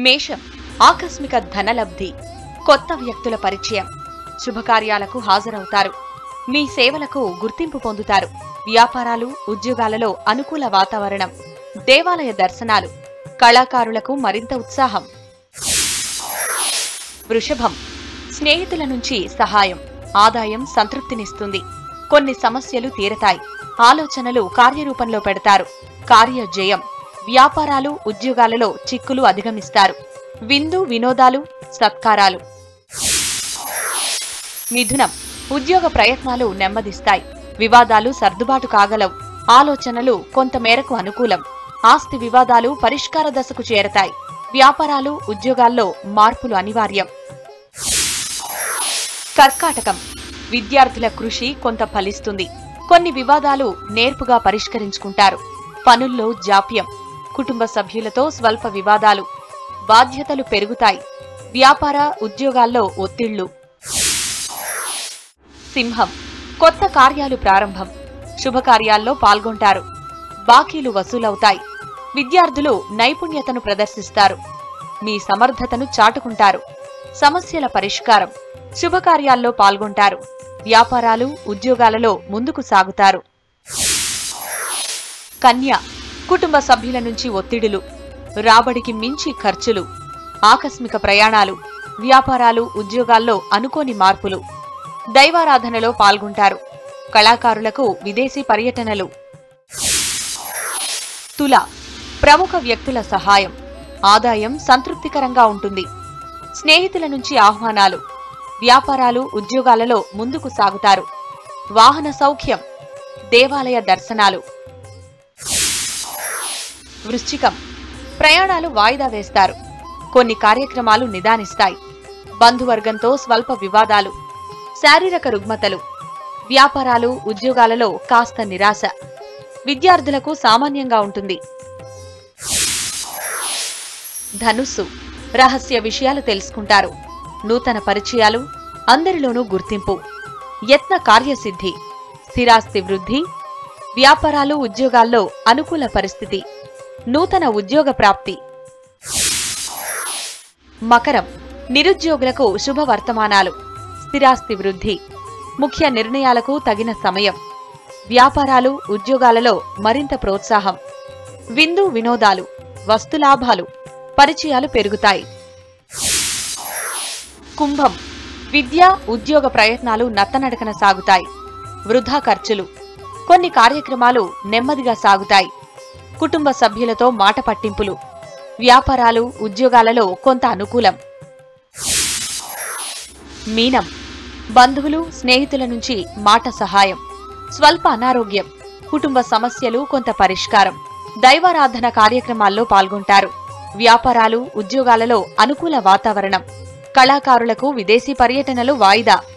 మేషం ఆకస్మిక ధనలబ్ధి కొత్త వ్యక్తుల పరిచయం శుభకార్యాలకు హాజరవుతారు మీ సేవలకు గుర్తింపు పొందుతారు వ్యాపారాలు ఉద్యోగాలలో అనుకూల వాతావరణం దేవాలయ దర్శనాలు కళాకారులకు మరింత ఉత్సాహం వృషభం స్నేహితుల నుంచి సహాయం ఆదాయం సంతృప్తినిస్తుంది కొన్ని సమస్యలు తీరతాయి ఆలోచనలు కార్యరూపంలో పెడతారు కార్యజయం వ్యాపారాలు ఉద్యోగాలలో చిక్కులు అధిగమిస్తారు విందు వినోదాలు సత్కారాలు మిథునం ఉద్యోగ ప్రయత్నాలు నెమ్మదిస్తాయి వివాదాలు సర్దుబాటు కాగలవు ఆలోచనలు కొంతమేరకు అనుకూలం ఆస్తి వివాదాలు పరిష్కార దశకు చేరతాయి వ్యాపారాలు ఉద్యోగాల్లో మార్పులు అనివార్యం కర్కాటకం విద్యార్థుల కృషి కొంత ఫలిస్తుంది కొన్ని వివాదాలు నేర్పుగా పరిష్కరించుకుంటారు పనుల్లో జాప్యం కుటుంబ సభ్యులతో స్వల్ప వివాదాలు బాధ్యతలు పెరుగుతాయి వ్యాపార ఉద్యోగాల్లో ఒత్తిళ్లు సింహం కొత్త కార్యాలు ప్రారంభం శుభకార్యాల్లో పాల్గొంటారు బాకీలు వసూలవుతాయి విద్యార్థులు నైపుణ్యతను ప్రదర్శిస్తారు మీ సమర్థతను చాటుకుంటారు సమస్యల పరిష్కారం శుభకార్యాల్లో పాల్గొంటారు వ్యాపారాలు ఉద్యోగాలలో ముందుకు సాగుతారు కన్య కుటుంబ సభ్యుల నుంచి ఒత్తిడులు రాబడికి మించి ఖర్చులు ఆకస్మిక ప్రయాణాలు వ్యాపారాలు ఉద్యోగాల్లో అనుకోని మార్పులు దైవారాధనలో పాల్గొంటారు కళాకారులకు విదేశీ పర్యటనలు తుల ప్రముఖ వ్యక్తుల సహాయం ఆదాయం సంతృప్తికరంగా ఉంటుంది స్నేహితుల నుంచి ఆహ్వానాలు వ్యాపారాలు ఉద్యోగాలలో ముందుకు సాగుతారు వాహన సౌఖ్యం దేవాలయ దర్శనాలు వృశ్చికం ప్రయాణాలు వాయిదా వేస్తారు కొన్ని కార్యక్రమాలు నిదానిస్తాయి బంధువర్గంతో స్వల్ప వివాదాలు శారీరక రుగ్మతలు వ్యాపారాలు ఉద్యోగాలలో కాస్త నిరాశ విద్యార్థులకు సామాన్యంగా ఉంటుంది ధనుస్సు రహస్య విషయాలు తెలుసుకుంటారు నూతన పరిచయాలు అందరిలోనూ గుర్తింపు యత్న కార్యసిద్ధి స్థిరాస్తి వృద్ధి వ్యాపారాలు ఉద్యోగాల్లో అనుకూల పరిస్థితి నూతన ఉద్యోగ ప్రాప్తి మకరం నిరుద్యోగులకు శుభవర్తమానాలు స్థిరాస్తి వృద్ధి ముఖ్య నిర్ణయాలకు తగిన సమయం వ్యాపారాలు ఉద్యోగాలలో మరింత ప్రోత్సాహం విందు వినోదాలు వస్తులాభాలు పరిచయాలు పెరుగుతాయి కుంభం విద్య ఉద్యోగ ప్రయత్నాలు నత్తనడకన సాగుతాయి వృధా ఖర్చులు కొన్ని కార్యక్రమాలు నెమ్మదిగా సాగుతాయి కుటుంబ సభ్యులతో మాట పట్టింపులు వ్యాపారాలు ఉద్యోగాలలో కొంత అనుకూలం మీనం బంధువులు స్నేహితుల నుంచి మాట సహాయం స్వల్ప అనారోగ్యం కుటుంబ సమస్యలు కొంత పరిష్కారం దైవారాధన కార్యక్రమాల్లో పాల్గొంటారు వ్యాపారాలు ఉద్యోగాలలో అనుకూల వాతావరణం కళాకారులకు విదేశీ పర్యటనలు వాయిదా